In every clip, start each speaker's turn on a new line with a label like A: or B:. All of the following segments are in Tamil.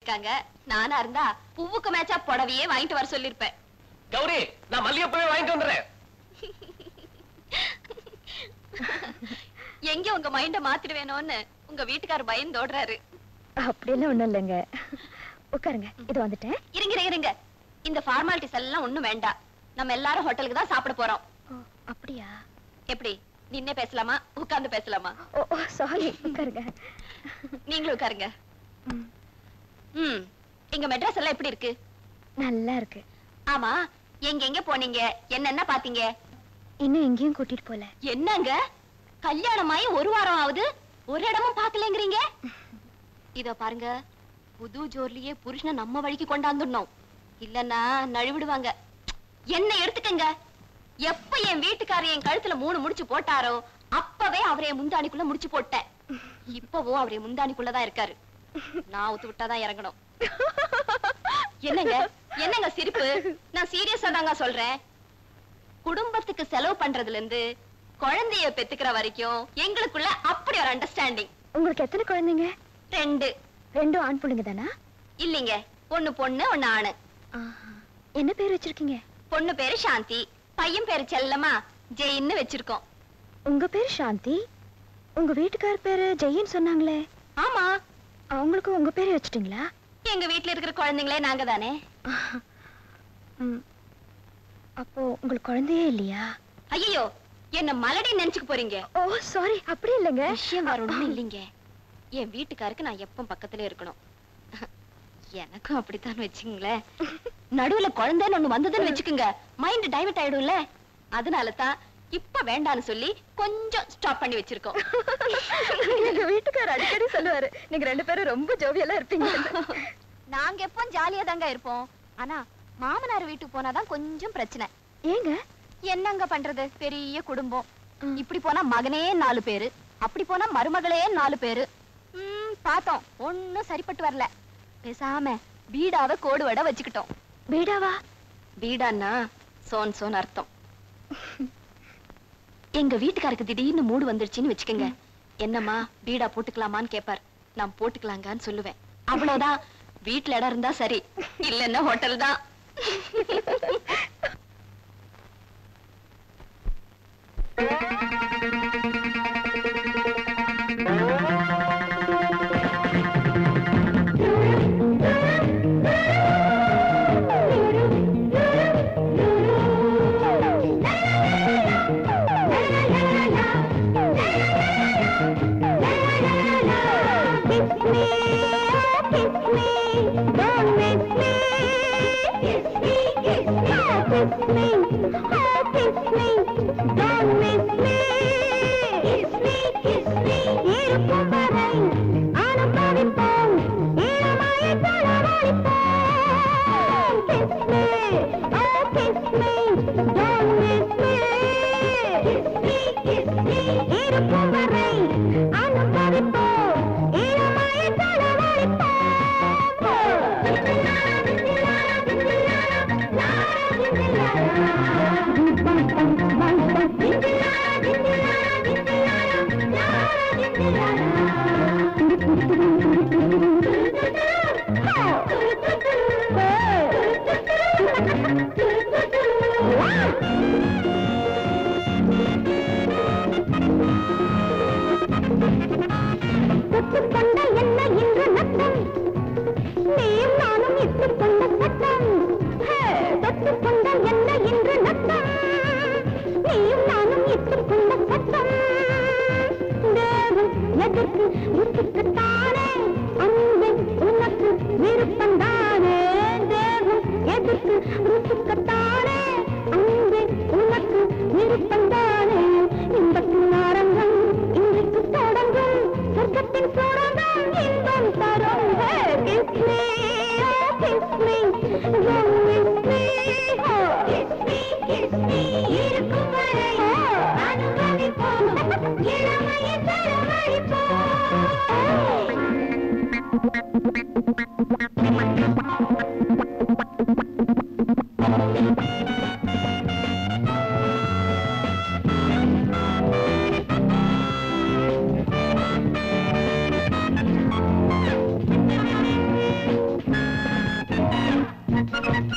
A: இருக்காங்க நானா இருந்தா பூவுக்கு மேட்சா புடவையே வாங்கிட்டு வர சொல்லிருப்பேன்
B: கௌரி நான் மல்லிகைப்பூவே வாங்கிட்டு வந்துடுறேன்
A: எங்க உங்க மைண்ட மாத்திடுவேணும்னு உங்க வீட்டுக்காரர் பயந்தோடுறாரு
C: அப்படியெல்லாம் ஒண்ணும் இல்லைங்க உட்காருங்க இது வந்துட்டேன்
A: இருங்க இருங்க, இருங்க இந்த ஃபார்மாலிட்டிஸ் எல்லாம் ஒண்ணும் வேண்டாம் நம்ம எல்லாரும் ஹோட்டலுக்கு தான் சாப்பிட போறோம்
C: ஓ, அப்படியா
A: எப்படி நின்னே பேசலாமா உட்கார்ந்து பேசலாமா
C: ஓ ஓ சாரி உட்காருங்க
A: நீங்களும் உட்காருங்க
C: ம்,
A: ம் எங்க மெட்ராஸ் எல்லாம் எப்படி இருக்கு
C: நல்லா இருக்கு
A: ஆமா எங்க எங்க போனீங்க என்னென்ன பாத்தீங்க
C: இன்னும் எங்கேயும் கூட்டிட்டு போல
A: என்னங்க கல்யாணமாயி ஒரு வாரம் ஆகுது ஒரு இடமும் பாக்கலங்கிறீங்க இத பாருங்க புது ஜோர்லியே புருஷனை நம்ம வழிக்கு கொண்டாந்துடணும் இல்லன்னா நழுவிடுவாங்க என்ன எடுத்துக்கங்க எப்ப என் வீட்டுக்காரர் என் கழுத்துல மூணு முடிச்சு போட்டாரோ அப்பவே அவரை என் முந்தானிக்குள்ள முடிச்சு போட்டேன் இப்பவும் அவரே முந்தானிக்குள்ளதான் இருக்காரு நான் ஒத்து விட்டாதான் இறங்கணும் என்னங்க என்னங்க சிரிப்பு நான் சீரியஸா தாங்க சொல்றேன் குடும்பத்துக்கு செலவு பண்றதுல இருந்து குழந்தைய பெத்துக்கிற வரைக்கும் எங்களுக்குள்ள அப்படி ஒரு அண்டர்ஸ்டாண்டிங்
C: உங்களுக்கு எத்தனை குழந்தைங்க
A: ரெண்டு
C: ரெண்டும் ஆண் பிள்ளைங்க தானா
A: இல்லைங்க ஒண்ணு பொண்ணு ஒண்ணு ஆணு
C: ஆஹா. என்ன பேர் வச்சிருக்கீங்க
A: பொண்ணு பேரு சாந்தி பையன் பேரு செல்லமா ஜெயின்னு வச்சிருக்கோம்
C: உங்க பேர் சாந்தி உங்க வீட்டுக்கார் பேரு ஜெயின்னு சொன்னாங்களே
A: ஆமா
C: அவங்களுக்கு உங்க பேரே வச்சிட்டீங்களா
A: எங்க வீட்ல இருக்கிற குழந்தைங்களே நாங்க தானே
C: ஆஹா. ம். அப்போ உங்களுக்கு குழந்தையே இல்லையா
A: ஐயோ என்ன மலடி நினைச்சுக்க போறீங்க
C: ஓ சாரி அப்படி இல்லைங்க
A: விஷயம் வேற ஒண்ணும் இல்லைங்க என் வீட்டுக்காருக்கு நான் எப்ப பக்கத்துல இருக்கணும் எனக்கும் அப்படித்தான் வச்சுங்களேன் நடுவுல குழந்தைன்னு ஒண்ணு வந்ததுன்னு வச்சுக்கோங்க மைண்ட் டைவர்ட் ஆயிடும்ல அதனால தான் இப்ப வேண்டான்னு சொல்லி கொஞ்சம் ஸ்டாப் பண்ணி வச்சிருக்கோம்
C: எங்க வீட்டுக்கார் அடிக்கடி சொல்லுவாரு நீங்க ரெண்டு பேரும் ரொம்ப ஜோவியலா இருப்பீங்க
A: நாங்க எப்போ ஜாலியா தாங்க இருப்போம் ஆனா மாமனார் வீட்டுக்கு போனாதான் கொஞ்சம் பிரச்சனை
C: ஏங்க
A: என்னங்க பண்றது பெரிய குடும்பம்
C: ம்.
A: இப்படி போனா மகனே நாலு பேரு அப்படி போனா மருமகளே நாலு பேரு ம், பார்த்தோம் ஒண்ணும் சரிப்பட்டு வரல பேசாம பீடாவை கோடு வட வச்சுக்கிட்டோம்
C: பீடாவா
A: பீடான்னா சோன் சோன் அர்த்தம் எங்க வீட்டுக்காருக்கு திடீர்னு மூடு வந்துருச்சுன்னு வச்சுக்கோங்க என்னம்மா பீடா போட்டுக்கலாமான்னு கேப்பார் நான் போட்டுக்கலாங்கன்னு சொல்லுவேன் அவ்வளவுதான் வீட்டுல இடம் இருந்தா சரி இல்லன்னா ஹோட்டல் தான்
D: தொட்டுக்கொண்ட என்ன இன்று நட்டம் நீயும் நானும் இட்டுக்கொண்ட சட்டம் ஹே, தொட்டுக்கொண்ட என்ன இன்று நட்டம் நீயும் நானும் இட்டுக்கொண்ட சட்டம் தேவன் எதற்கு விட்டுக்குத்தானே அன்பே உனக்கு விருப்பந்தானே தேவன் எதற்கு ருசுக்கத்தானே அன்பே உனக்கு விருப்பந்தானே இன்பத்தின் ஆரம்பம் இன்றைக்கு தொடங்கும் சொர்க்கத்தின் சுரங்கம் இன்பம் தரும் ஹே, kiss me, oh, kiss me, go with me, oh, kiss me, kiss me, இருக்கும் வரை அனுபவிப்போம் இளமையை செலவழிப்போம்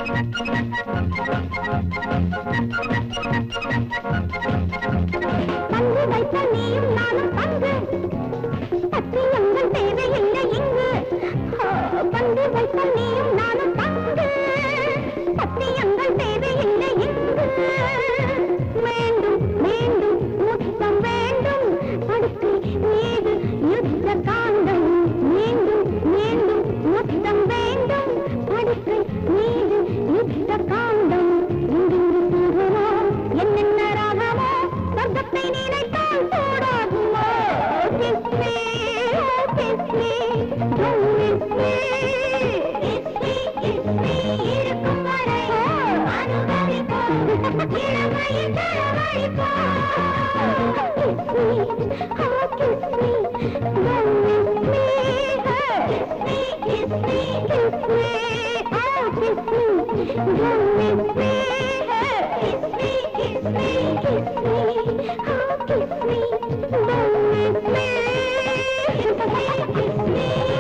D: பங்கு வைத்த நீயும் நானும் பங்கு சத்தியங்கள் தேவையில்லை இங்கு ஆ, பங்கு வைத்த நீயும் நானும் பங்கு சத்தியங்கள் தேவையில்லை இங்கு வேண்டும் வேண்டும் முத்தம் வேண்டும் படுக்கை மீது யுத்த காண்டம் மீண்டும் மீண்டும் முத்தம் வேண்டும் படுக்கை மீது யுத்த காண்டம் இங்கிருந்து போகவோ என்னென்ன ராகமோ சொர்க்கத்தை நினைத்தால் கூடாகுமோ Kiss me, oh, kiss me, don't miss me. Kiss me, kiss me, இருக்கும் வரை அனுபவிப்போம். இளமையின் தரவழிப்போம். Kiss me, oh, kiss me, don't miss me. Kiss me, kiss me, kiss me, oh, kiss me, don't miss me. Kiss me, kiss me, kiss me, oh, kiss me, don't miss me. Kiss me.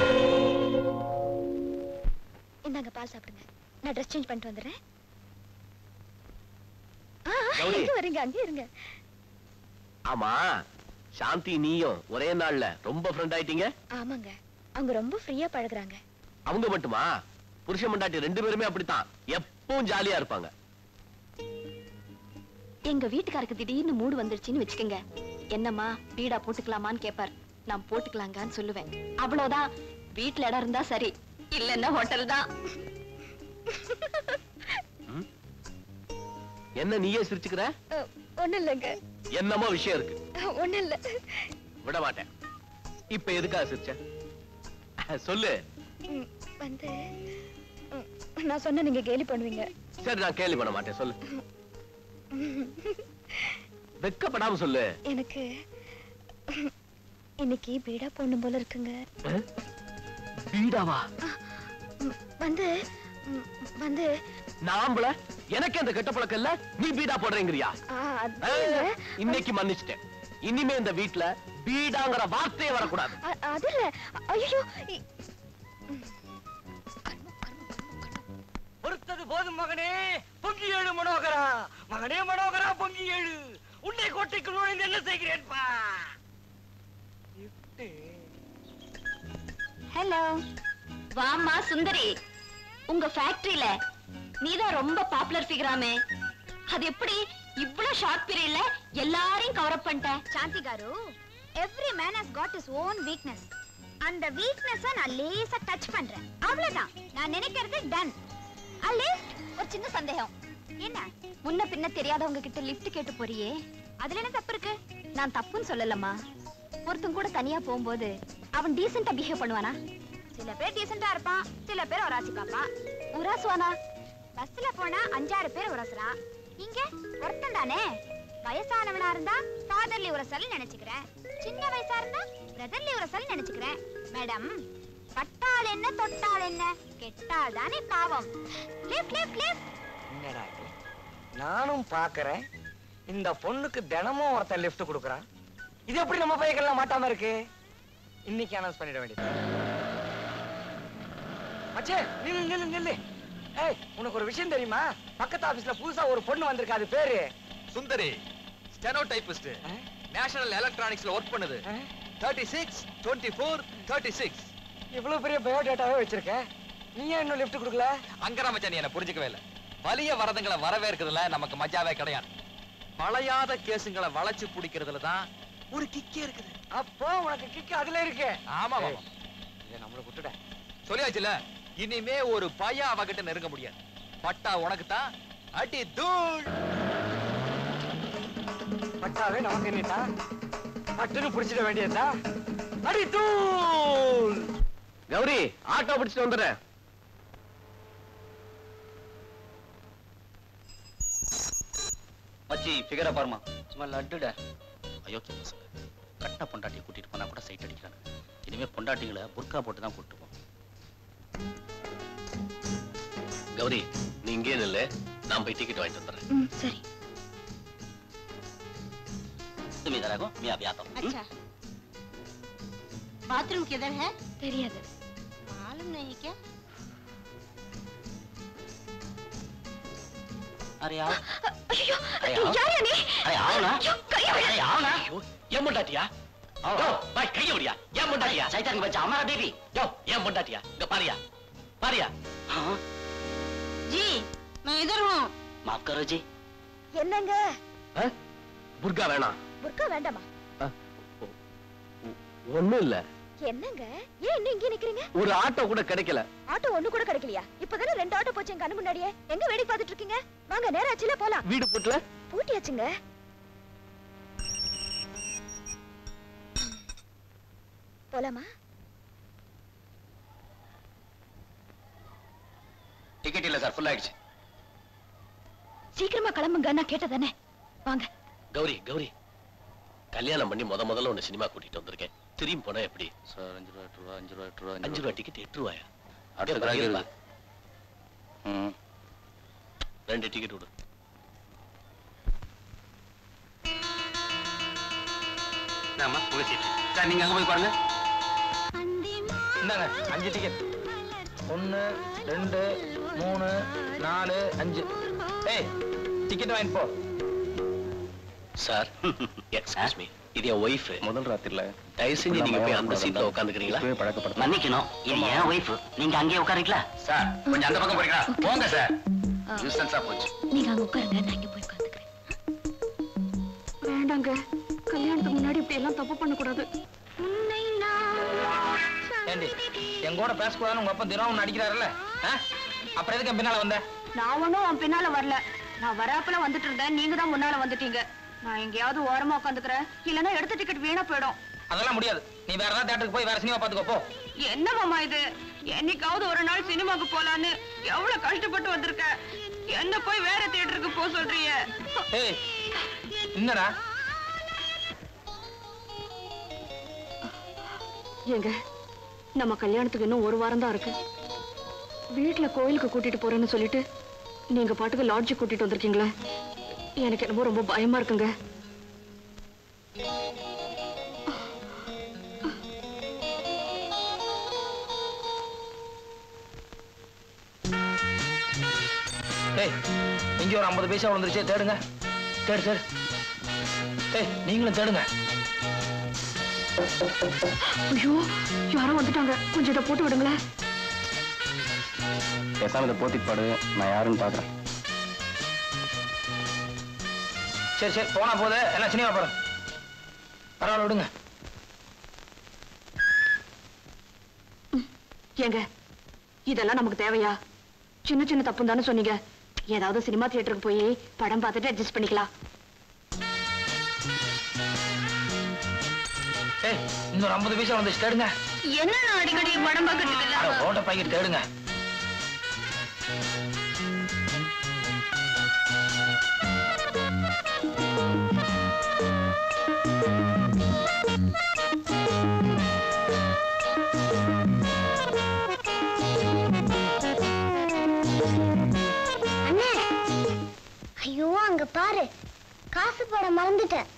C: இந்தாங்க பால் சாப்பிடுங்க நான் ட்ரெஸ் சேஞ்ச் பண்ணிட்டு வந்துடுறேன் ஆ,
B: கௌரி.
C: எங்க வரீங்க அங்கே இருங்க
B: ஆமா சாந்தி நீயும் ஒரே நாள்ல ரொம்ப ஃப்ரெண்ட் ஆயிட்டீங்க
C: ஆமாங்க அவங்க ரொம்ப ஃப்ரீயா பழகுறாங்க
B: அவங்க மட்டுமா புருஷன் மண்டாட்டி ரெண்டு பேருமே அப்படித்தான் எப்பவும் ஜாலியா இருப்பாங்க
A: எங்க வீட்டுக்காருக்கு திடீர்னு மூடு வந்துருச்சுன்னு வச்சுக்கோங்க என்னம்மா வீடா போட்டுக்கலாமான்னு கேட்பார் நான் போட்டுக்கலாங்கன்னு சொல்லுவேன் அவ்வளவுதான் வீட்ல இடம் இருந்தா சரி இல்லன்னா ஹோட்டல் தான்
B: என்ன நீயே சிரிச்சுக்கிற
C: ஒண்ணும் இல்லைங்க
B: என்னமோ விஷயம் இருக்கு
C: ஒண்ணும் இல்ல
B: விட மாட்டேன் இப்ப எதுக்காக சிரிச்ச சொல்லு
C: ம், வந்து ம், நான் சொன்ன நீங்க கேலி பண்ணுவீங்க
B: சரி நான் கேள்வி பண்ண மாட்டேன் சொல்லு வெக்கப்படாம சொல்லு
C: எனக்கு இன்னைக்கு பீடா போடணும் போல இருக்குங்க
B: அஹ்? வீடாவா
C: ம், வந்து ம், வந்து
B: நாம்பள எனக்கு அந்த கெட்ட பழக்கம் இல்ல நீ பீடா போடுறேங்கிறியா
C: ஆ, அது
B: அஹ்,
C: இல்ல.
B: இன்னைக்கு மன்னிச்சிட்டேன் இனிமே இந்த வீட்ல பீடாங்கிற வார்த்தையே வரக்கூடாது
C: அ- அது இல்ல ஐயோ
E: பொறுத்தது போதும் மகனே பொங்கி ஏழு மனோகரா மகனே மனோகரா பொங்கி ஏழு உன்னை கோட்டைக்குள் நுழைந்து என்ன செய்கிறேன்பா இட்டு.
A: ஹலோ வாம்மா சுந்தரி உங்க ஃபேக்டரியில நீதான் ரொம்ப பாப்புலர் ஃபிகராமே அது எப்படி இவ்ளோ ஷார்ட் பீரியட்ல எல்லாரையும் கவர் அப் பண்ணிட்ட
D: Shanti garu every man has got his own weakness அந்த வீக்னஸ நான் லேசா டச் பண்றேன் அவ்வளவுதான் நான் நினைக்கிறது டன் அலிஃப்ட் ஒரு சின்ன சந்தேகம் என்ன
A: முன்ன பின்ன தெரியாதவங்க கிட்ட லிஃப்ட் கேட்டு போறியே
D: அதுல என்ன தப்பு இருக்கு
A: நான் தப்புன்னு சொல்லலம்மா ஒருத்தன் கூட தனியா போகும்போது அவன் டீசெண்டா பிஹேவ் பண்ணுவானா
D: சில பேர் டீசெண்டா இருப்பான் சில பேர் ஒராசி பாப்பான்
A: உராசுவானா
D: பஸ்ல போனா அஞ்சாறு பேர் உரசுறான் இங்க ஒருத்தன் தானே வயசானவனா இருந்தா ஃபாதர்லி உரசல் நினைச்சுக்கிறேன் சின்ன வயசா இருந்தா பிரதர்லி உரசல் நினைச்சுக்கிறேன் மேடம் பட்டால் என்ன தொட்டால் என்ன கெட்டால் தானே பாவம் லிஃப்ட் லிஃப்ட் லிஃப்ட்
E: என்னடா இது? நானும் பாக்குறேன் இந்த பொண்ணுக்கு தினமும் ஒருத்தன் லிஃப்ட் கொடுக்குறான் இது எப்படி நம்ம பைக்கெல்லாம் மாட்டாம இருக்கு இன்னைக்கு அனௌன்ஸ் பண்ணிட வேண்டியது மச்சே நில்லு நில்லு நில்லு ஏய் உனக்கு ஒரு விஷயம் தெரியுமா பக்கத்து ஆபீஸ்ல புதுசா ஒரு பொண்ணு வந்திருக்கு அது பேரு
F: சுந்தரி ஸ்டெனோ டைபிஸ்ட்
E: ஆ?
F: நேஷனல் எலக்ட்ரானிக்ஸ்ல ஒர்க் பண்ணுது
E: ஆ?
F: Thirty six twenty four thirty six
E: இவ்வளவு பெரிய பயோடேட்டாவே வச்சிருக்க நீ ஏன் இன்னும் லிஃப்ட் கொடுக்கல
F: அங்கரா மச்சான் நீ என்ன புரிஞ்சுக்கவே இல்ல வலிய வரதுங்களை வரவேற்கிறதுல நமக்கு மஜாவே கிடையாது வளையாத கேசுங்களை வளைச்சு பிடிக்கிறதுல தான் ஒரு கிக்கே இருக்குது
E: அப்போ உனக்கு கிக்கு அதுல இருக்கு
F: ஆமா
E: ஏய்,
F: மாமா
E: இதை நம்மள விட்டுட
F: சொல்லியாச்சுல இனிமே ஒரு பையன் அவகிட்ட நெருங்க முடியாது பட்டா உனக்கு தான் அடி தூள்
E: பட்டாவே நமக்கு என்னட்டா பட்டுன்னு புடிச்சிட வேண்டியதா அடி தூள்
B: கௌரி ஆட்டோ பிடிச்சிட்டு வந்துடுறேன்
G: மச்சி ஃபிகரை பாருமா
E: சும்மா லட்டுடா
G: அயோக்கிய பசங்க கட்ட பொண்டாட்டியை கூட்டிட்டு போனா கூட சைட் அடிக்கிறாங்க இனிமே பொண்டாட்டிங்களை புர்கா போட்டு தான் கூட்டிட்டு போகணும்
B: கௌரி நீ இங்கே நில்லு நான் போய் டிக்கெட் வாங்கிட்டு வந்துடுறேன்
C: ம் சரி
G: तुम्हें इधर आगो मैं अभी आता हूँ
A: अच्छा बाथरूम किधर है
C: தெரியாது
A: मालूम नहीं क्या
G: அரே ஆவ்
C: ஐயோ
G: அரே ஆவ்
C: யாரா நீ
G: அரே ஆவனா
C: ஐயோ, கையை விடு.
G: அரே ஆவனா
B: ஐயோ ஏன் பொண்டாட்டியா யோ பாய் கைய விடியா ஏன் பொண்டாட்டியா
G: சைத்தான் பச்சா हमारा बेबी
B: யோ ஏன் பொண்டாட்டியா இங்க பாரியா பாரியா
G: हां
A: ஜி நான் इधर हूं
G: माफ करो जी
C: என்னங்க
B: ஆ? புர்கா வேணாம்
C: புர்கா வேண்டாமா
B: ஒண்ணும் இல்ல
C: என்னங்க ஏன் இன்னும் இங்கே நிக்கிறீங்க
B: ஒரு ஆட்டோ கூட கிடைக்கல
C: ஆட்டோ ஒண்ணு கூட கிடைக்கலையா இப்பதானே ரெண்டு ஆட்டோ போச்சு என் கண்ணு முன்னாடியே எங்க வேடிக்கை பார்த்துட்டு இருக்கீங்க வாங்க நேரா ஆச்சுல போலாம்
B: வீடு பூட்டல
C: பூட்டியாச்சுங்க போலாமா
G: டிக்கெட் இல்ல சார் ஃபுல் ஆயிடுச்சு
C: சீக்கிரமா கிளம்புங்க நான் கேட்டதானே வாங்க
B: கௌரி கௌரி கல்யாணம் பண்ணி முத முதல்ல உன்னை சினிமா கூட்டிட்டு வந்திருக்கேன் திரும்பி போனா எப்படி
G: சார் அஞ்சு ரூபா எட்டு ரூபா அஞ்சு ரூபா எட்டு ரூபா
B: அஞ்சு ரூபா டிக்கெட் எட்டு ரூபாயா
G: அடுத்த
B: இருப்பா,
G: கிராக்கி
B: இருப்பா.
G: இருக்கு ம்
B: ரெண்டு டிக்கெட் விடு
F: ஆமா உங்க சீட் சார் நீங்க அங்க போய் பாருங்க
E: இந்தாங்க அஞ்சு டிக்கெட் ஒன்று ரெண்டு மூணு நாலு அஞ்சு ஏய் டிக்கெட் வாங்கிட்டு போ
B: சார் எக்ஸ்கியூஸ் மீ இது என் ஒய்ஃப்
G: முதல் ராத்திரில
B: தயவு செஞ்சு நீங்க போய் அந்த சீட்ல உட்காந்துக்கிறீங்களா
G: பழக்கப்படுத்த
H: மன்னிக்கணும் இது என் ஒய்ஃப் நீங்க அங்கேயே உட்காருங்களா
F: சார் கொஞ்சம் அந்த பக்கம் போறீங்களா போங்க சார் டிஸ்டன்ஸா போச்சு
C: நீங்க அங்க உட்காருங்க நான் இங்க போய் உட்காந்துக்கிறேன்
A: வேண்டாங்க கல்யாணத்துக்கு முன்னாடி இப்படி எல்லாம் தப்பு பண்ண கூடாது
E: ஏண்டி என் கூட பேசக்கூடாதுன்னு உங்க அப்பா தினம் ஒன்று அடிக்கிறாருல்ல ஆ? அப்புறம் எதுக்கு என் பின்னால வந்த
A: நான் ஒண்ணும் உன் பின்னால வரல நான் வராப்புல வந்துட்டு இருந்தேன் நீங்க தான் முன்னால வந்துட்டீங்க நான் எங்கேயாவது ஓரமா உட்காந்துக்கிறேன் இல்லைன்னா எடுத்த டிக்கெட் வீணா போயிடும்
E: அதெல்லாம் முடியாது நீ வேற ஏதாவது தேட்டருக்கு போய் வேற சினிமா பார்த்துக்கோ போ
A: என்ன மாமா இது என்னைக்காவது ஒரு நாள் சினிமாக்கு போலான்னு எவ்வளவு கஷ்டப்பட்டு வந்திருக்க என்ன போய் வேற தியேட்டருக்கு போக சொல்றீங்க
E: ஏய் என்னடா
A: ஏங்க நம்ம கல்யாணத்துக்கு இன்னும் ஒரு வாரம் தான் இருக்கு வீட்டுல கோயிலுக்கு கூட்டிட்டு போறேன்னு சொல்லிட்டு நீங்க பாட்டுக்கு லாட்ஜுக்கு கூட்டிட்டு வந்திருக்கீங்களே எனக்கு என்னமோ ரொம்ப பயமா இருக்குங்க
E: ஏய் இங்க ஒரு ஐம்பது பைசா விழுந்துருச்சு தேடுங்க தேடு தேடு ஏய் நீங்களும் தேடுங்க
A: ஐயோ யாரோ வந்துட்டாங்க கொஞ்சம் இதை போட்டு விடுங்களேன்
G: பேசாம இதை போத்திட்டு பாடு நான் யாருன்னு பாக்குறேன்
E: சரி சரி போனா போதே எல்லாம் சினிமா படம் பரவாயில்ல விடுங்க
A: ஏங்க இதெல்லாம் நமக்கு தேவையா சின்ன சின்ன தப்பு தானே சொன்னீங்க ஏதாவது சினிமா தியேட்டருக்கு போய் படம் பார்த்துட்டு அட்ஜஸ்ட் பண்ணிக்கலாம்
E: ஏய் இன்னொரு ஐம்பது பைசா வந்துச்சு தேடுங்க
A: என்ன அடிக்கடி படம் பார்க்கறதுக்கு
E: அட ஓட்ட பாக்கெட் தேடுங்க
I: அண்ணே ஐயோ அங்க பாரு காசு போட மறந்துட்டேன்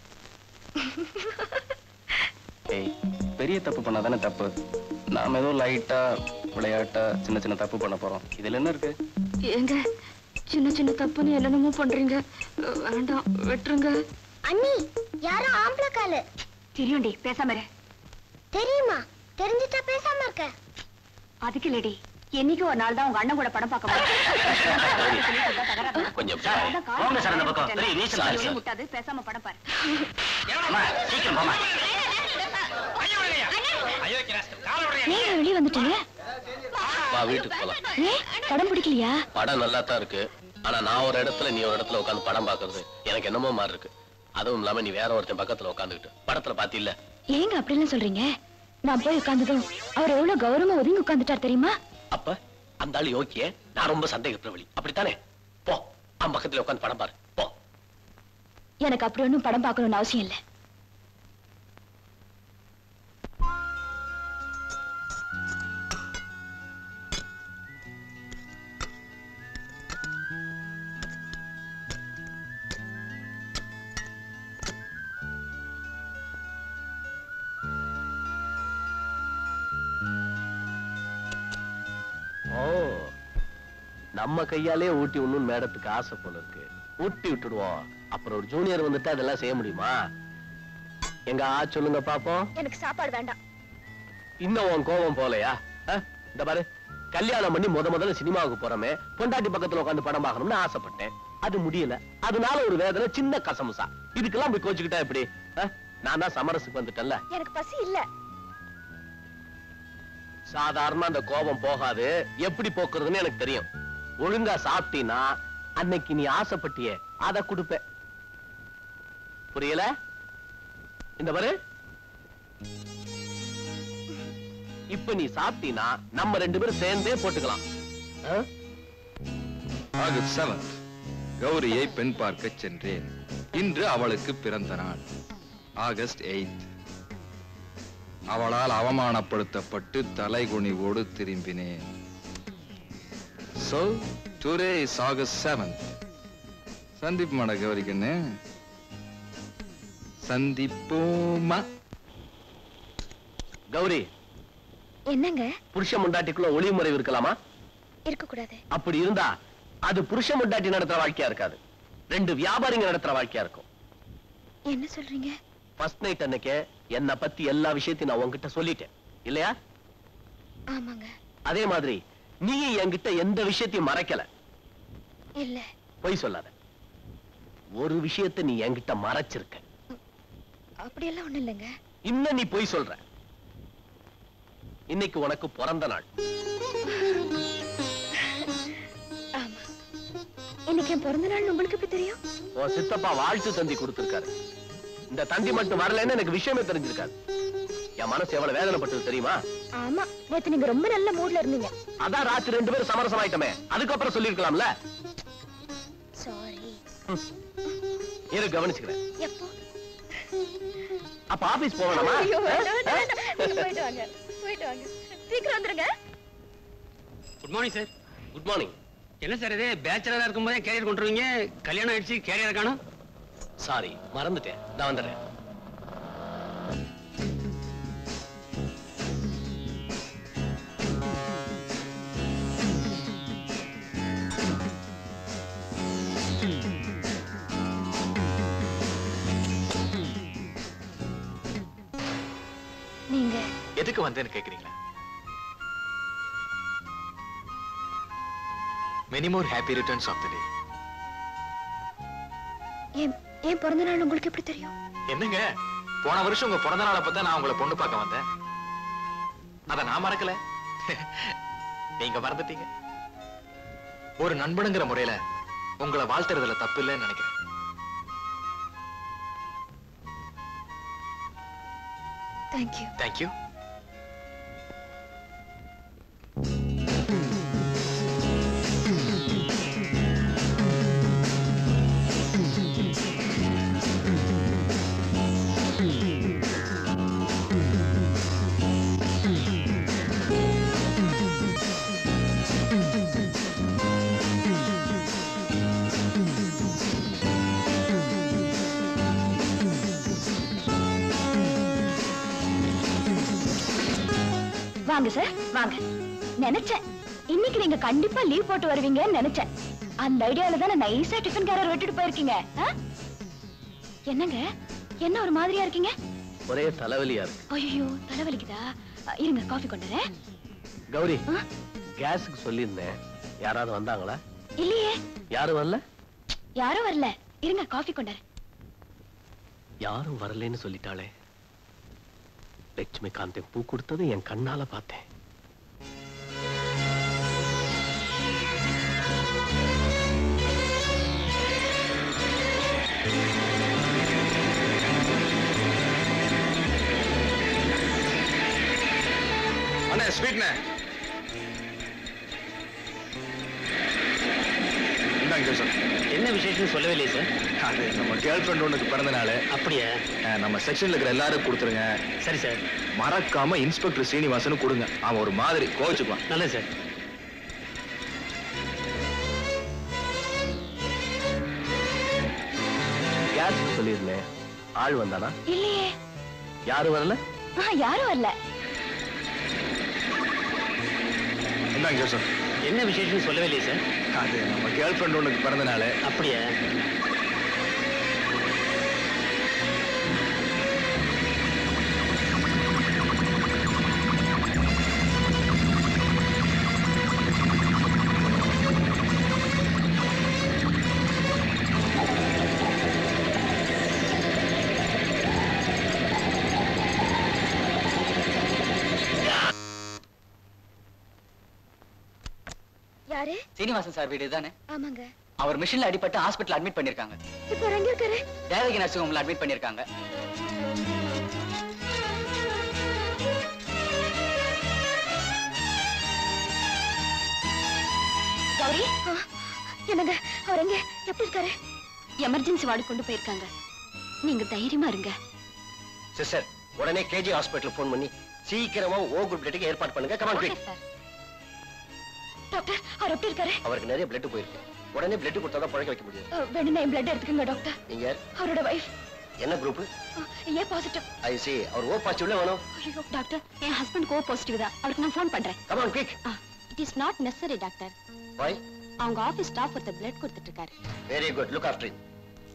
G: ஏய் பெரிய தப்பு பண்ணாதானே தப்பு நாம ஏதோ லைட்டா விளையாட்டா சின்ன சின்ன தப்பு பண்ண போறோம் இதுல என்ன இருக்கு
A: ஏங்க சின்ன சின்ன தப்புன்னு என்னென்னமோ பண்றீங்க அஹ், வேண்டாம் விட்டுருங்க
I: அண்ணி யாரோ ஆம்பளை காலு
A: தெரியும்டி பேசாம இரு.
I: தெரியுமா தெரிஞ்சுட்டா பேசாம இருக்க
A: அதுக்கு இல்லடி என்னைக்கு ஒரு நாள் தான் உங்க அண்ணன் கூட படம் பார்க்க போறேன்
B: கொஞ்சம்
H: போங்க சார் அந்த பக்கம். பெரிய நீச்சல்
B: சாரி,
H: ஆடுது.
B: சார்.
A: முட்டாது பேசாம படம் பாரு
H: அம்மா சீக்கிரம் போமா
C: நீங்க வெளியே வந்துட்டீங்க
B: வா வீட்டுக்கு போலாம்
C: ஏ படம் பிடிக்கலையா
B: படம் நல்லா தான் இருக்கு ஆனா நான் ஒரு இடத்துல நீ ஒரு இடத்துல உட்காந்து படம் பாக்குறது எனக்கு என்னமோ மாதிரி இருக்கு அதுவும் இல்லாம நீ வேற ஒருத்தன் பக்கத்துல உட்காந்துக்கிட்டு படத்துல பாத்தியில்ல
C: ஏங்க அப்படிலாம் சொல்றீங்க நான் போய் உட்கார்ந்ததும் அவர் எவ்வளவு கௌரவமா ஒதுங்கி உட்கார்ந்துட்டார் தெரியுமா
B: அப்ப அந்த ஆளு யோக்கிய நான் ரொம்ப சந்தேக பிரபலி அப்படித்தானே போ அவன் பக்கத்துல உட்காந்து படம் பாரு போ
C: எனக்கு அப்படி ஒண்ணும் படம் பார்க்கணும்னு அவசியம் இல்லை
B: ஓ நம்ம கையாலே ஊட்டி விடணும்னு மேடத்துக்கு ஆசை போல இருக்கு ஊட்டி விட்டுடுவோம் அப்புறம் ஒரு ஜூனியர் வந்துட்டு அதெல்லாம் செய்ய முடியுமா எங்க ஆ சொல்லுங்க பாப்போம்
C: எனக்கு சாப்பாடு வேண்டாம்
B: இன்னும் உன் கோபம் போலையா அஹ்? இந்த பாரு கல்யாணம் பண்ணி முத முதல்ல சினிமாவுக்கு போறமே பொண்டாட்டி பக்கத்துல உட்காந்து படம் பார்க்கணும்னு ஆசைப்பட்டேன் அது முடியல அதனால ஒரு வேதனை சின்ன கசமுசா இதுக்கெல்லாம் போய் கோச்சுக்கிட்டா எப்படி அஹ்? நான் தான் சமரசுக்கு வந்துட்டேன்ல
C: எனக்கு பசி இல்ல
B: சாதாரண அந்த கோபம் போகாது எப்படி போக்குறதுன்னு எனக்கு தெரியும் ஒழுங்கா சாப்பிட்டீன்னா அன்னைக்கு நீ ஆசைப்பட்டியே அத கொடுப்பேன் புரியல இந்த பாரு இப்ப நீ சாப்பிட்டீன்னா நம்ம ரெண்டு பேரும் சேர்ந்தே போட்டுக்கலாம் ஆ?
F: ஆகஸ்ட் செவன்த் கௌரியை பெண் பார்க்க சென்றேன் இன்று அவளுக்கு பிறந்த நாள் ஆகஸ்ட் எயித் அவளால் அவமானப்படுத்தப்பட்டு தலைகுனிவோடு திரும்பினேன் so today is August seventh சந்திப்பு மாட கௌரிக்கண்ணு சந்திப்போமா
B: கௌரி
C: என்னங்க
B: புருஷ முண்டாட்டிக்குள்ள ஒளிமுறை இருக்கலாமா
C: இருக்க கூடாது
B: அப்படி இருந்தா அது புருஷ முண்டாட்டி நடத்துற வாழ்க்கையா இருக்காது ரெண்டு வியாபாரிங்க நடத்துற வாழ்க்கையா இருக்கும்
C: என்ன சொல்றீங்க
B: ஃபர்ஸ்ட் நைட் அன்னைக்கு என்ன பத்தி எல்லா விஷயத்தையும் நான் உன்கிட்ட சொல்லிட்டேன் இல்லையா
C: ஆமாங்க
B: அதே மாதிரி நீ என்கிட்ட எந்த விஷயத்தையும் மறைக்கல
C: இல்ல
B: பொய் சொல்லாத ஒரு விஷயத்தை நீ என்கிட்ட மறைச்சிருக்க
C: அப்படியெல்லாம் ஒண்ணும் இல்லைங்க
B: இன்னும் நீ பொய் சொல்ற இன்னைக்கு உனக்கு பிறந்த நாள்
C: ஆமா இன்னைக்கு என் பிறந்த நாள் உங்களுக்கு எப்படி தெரியும்
B: உன் சித்தப்பா வாழ்த்து தந்தி கொடுத்திருக்காரு இந்த தந்தி மட்டும் வரலைன்னு எனக்கு விஷயமே தெரிஞ்சிருக்காது என் மனசு எவ்வளவு வேதனைப்பட்டது தெரியுமா
C: ஆமா நேத்து நீங்க ரொம்ப நல்ல மூட்ல இருந்தீங்க
B: அதான் ராத்திரி ரெண்டு பேரும் சமரசம் ஆயிட்டமே அதுக்கப்புறம் சொல்லிருக்கலாம்ல
C: சாரி
B: இரு கவனிச்சுக்கிறேன்
C: எப்போ
B: அப்ப ஆபீஸ் போகணுமா
C: ஐயோ, வேண்டாம், வேண்டாம், வேண்டாம். நீங்க போயிட்டு வாங்க போயிட்டு வாங்க சீக்கிரம் வந்துருங்க
J: good morning sir
B: good morning
J: என்ன சார் இது பேச்சுலரா இருக்கும்போதே கேரியர் கொண்டுருவீங்க கல்யாணம் ஆயிடுச்சு கேரியர் காணும்
B: சாரி மறந்துட்டேன் நான் வந்துடுறேன்
C: நீங்க
K: எதுக்கு வந்தேன்னு கேக்குறீங்களா many more happy returns of the day
C: ஏன் ஏன் பிறந்த நாள் உங்களுக்கு எப்படி தெரியும்
K: என்னங்க போன வருஷம் உங்க பிறந்த நாளை பார்த்தா நான் உங்களை பொண்ணு பார்க்க வந்தேன் அத நான் மறக்கல நீங்க மறந்துட்டீங்க ஒரு நண்பனுங்கிற முறையில உங்களை வாழ்த்துறதுல தப்பு இல்லைன்னு நினைக்கிறேன்
C: தேங்க்யூ
K: தேங்க்யூ
C: வாங்க சார் வாங்க நினைச்சேன் இன்னைக்கு நீங்க கண்டிப்பா லீவ் போட்டு வருவீங்கன்னு நினைச்சேன் அந்த ஐடியால தானே நைஸா டிஃபன் கேரியர் விட்டுட்டு போயிருக்கீங்க ஆ? என்னங்க என்ன ஒரு மாதிரியா இருக்கீங்க
B: ஒரே தலைவலியா இருக்கு
C: ஐயோ தலைவலிக்குதா அ, இருங்க காஃபி கொண்டு வரேன்
B: கௌரி
C: ஆ?
B: கேஸுக்கு சொல்லியிருந்தேன் யாராவது வந்தாங்களா
C: இல்லையே
B: யாரும் வரல
C: யாரும் வரல இருங்க காஃபி கொண்டு வரேன்
B: யாரும் வரலைன்னு சொல்லிட்டாளே லட்சுமி காந்தன் பூ கொடுத்தது என் கண்ணால பார்த்தேன்
F: அண்ணே ஸ்வீட்ண்ணே இந்தாங்க சார்
J: என்ன விசேஷம் சொல்லவே இல்லையே சார்
F: அது நம்ம கேர்ள் ஃப்ரெண்ட் ஒண்ணுக்கு பிறந்த நாள்
J: அப்படியா
F: அஹ், நம்ம செக்ஷன்ல இருக்கிற எல்லாரும் கொடுத்துருங்க
J: சரி சார்
F: மறக்காம இன்ஸ்பெக்டர் சீனிவாசனு கொடுங்க அவன் ஒரு மாதிரி கோவிச்சுக்குவான்
J: நல்லது சார்
B: கேஸுக்கு சொல்லியிருந்தேன் ஆள் வந்தானா
C: இல்லையே
B: யாரும் வரல
C: ஆ, யாரும் வரல
F: இந்தாங்க சார்
J: என்ன விசேஷம் சொல்லவே இல்லையே சார்
K: அது நம்ம கேர்ள் ஃப்ரெண்ட் ஒண்ணுக்கு பிறந்த நாள்
J: அப்படியா
C: யாரு
L: சீனிவாசன் சார் வீடு தானே
C: ஆமாங்க
L: அவர் மிஷின்ல அடிபட்டு ஹாஸ்பிட்டல் அட்மிட் பண்ணிருக்காங்க
C: இப்போ அவர் எங்க இருக்காரு
L: தேவகி நர்சிங் ஹோம்ல அட்மிட் பண்ணிருக்காங்க
C: கௌரி என்னங்க அவர் எங்க எப்படி இருக்காரு
A: எமர்ஜென்சி வார்டு கொண்டு போயிருக்காங்க நீங்க தைரியமா இருங்க
B: சிஸ்டர் உடனே கேஜி ஹாஸ்பிட்டல் ஃபோன் பண்ணி சீக்கிரமா ஓ குரூப் பிளட்டுக்கு ஏற்பாடு பண்ணுங்க கமான் குயிக்
C: டாக்டர் அவர் எப்படி இருக்காரு
B: அவருக்கு நிறைய பிளட் போயிருக்கு உடனே பிளட் கொடுத்தா தான் பழக்க வைக்க முடியும்
C: அஹ், வேணும்னா என் பிளட் எடுத்துக்கோங்க டாக்டர்
B: நீங்க
C: அவரோட வைஃப்
B: என்ன group
C: A positive
B: I see அவர் ஓ பாசிட்டிவ்ல வேணும்
A: ஐயோ டாக்டர் என் ஹஸ்பண்ட் கோ பாசிட்டிவ் தான் அவருக்கு நான் ஃபோன் பண்றேன்
B: come on quick
A: it is not necessary doctor
B: why
A: அவங்க ஆபீஸ் ஸ்டாஃப் ஒருத்தர் பிளட் கொடுத்துட்டு இருக்காரு
B: very good look after it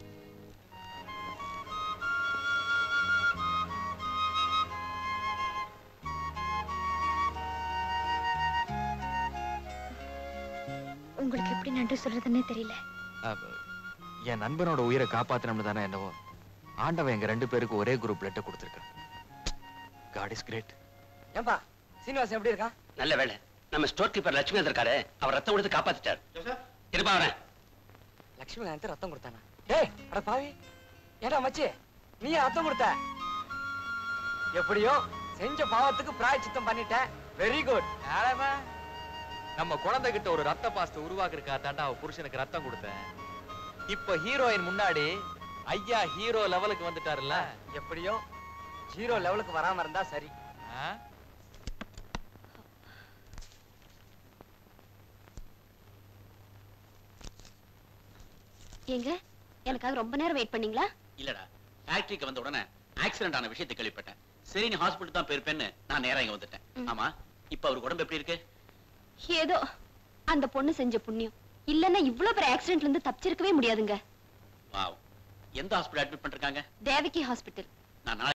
C: உங்களுக்கு எப்படி நன்றி சொல்றதுன்னே தெரியல
K: அப்ப, என் நண்பனோட உயிரை காப்பாத்தணும்னு தானே என்னவோ ஆண்டவன் எங்க ரெண்டு பேருக்கு ஒரே குரூப் லெட்டர் கொடுத்துருக்கான் காட் இஸ் கிரேட்
E: ஏன்பா சீனிவாசன் எப்படி இருக்கான்
J: நல்ல வேலை நம்ம ஸ்டோர் கீப்பர் லட்சுமி இருக்காரு அவர் ரத்தம் கொடுத்து காப்பாத்திட்டார் இருப்பா வரேன்
E: லட்சுமி நாயன் ரத்தம் கொடுத்தானா டேய் அட பாவி ஏடா மச்சி நீ ரத்தம் கொடுத்த எப்படியோ செஞ்ச பாவத்துக்கு பிராயச்சித்தம் பண்ணிட்ட வெரி குட்
K: நம்ம குழந்தை கிட்ட ஒரு ரத்த பாஸ்ட் உருவாக்குறக்கா தாண்டா அவ புருஷனுக்கு ரத்தம் கொடுத்தேன் இப்ப ஹீரோயின் முன்னாடி ஐயா ஹீரோ லெவலுக்கு வந்துட்டாருல்ல
E: எப்படியோ ஜீரோ லெவலுக்கு வராம இருந்தா சரி
K: ஆ?
A: ஏங்க எனக்காக ரொம்ப நேரம் வெயிட் பண்ணீங்களா
J: இல்லடா ஃபேக்டரிக்கு வந்த உடனே ஆக்சிடென்ட் ஆன விஷயத்தை கேள்விப்பட்டேன் சரி நீ ஹாஸ்பிட்டல் தான் போயிருப்பேன்னு நான் நேரா இங்க வந்துட்டேன் ஆமா இப்ப அவருக்கு உடம்பு எப்படி இருக்கு
A: ஏதோ அந்த பொண்ணு செஞ்ச புண்ணியம் இல்லன்னா இவ்ளோ பெரிய ஆக்சிடென்ட்ல இருந்து தப்பிச்சிருக்கவே முடியாதுங்க
J: வாவ் எந்த ஹாஸ்பிட்டல் அட்மிட் பண்ணிருக்காங்க
A: தேவகி ஹாஸ்பிட்டல்
J: நான் நாளைக்கு